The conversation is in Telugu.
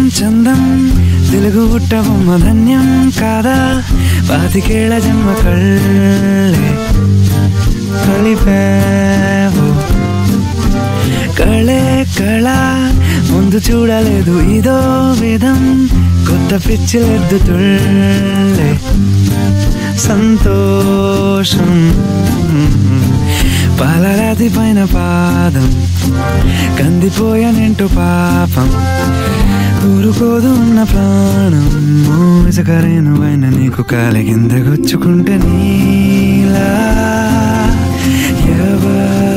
చందం తెలుగు పుట్టబొమ్మ ధన్యం కాదా పాతికేళ్ల జన్మ కళ్ళే కలిపావు కళే కళ ముందు చూడలేదు ఇదో విధం కొత్త పిచ్చిలెద్దుతుళ్ళే సంతోషం పాలరాతి పైన పాదం కందిపోయానంటూ పాపం ఊరుకోదు ఉన్న ప్రాణం మోసకరేను పైన నీకు కాలి కింద గుచ్చుకుంటే నీలా ఎవరు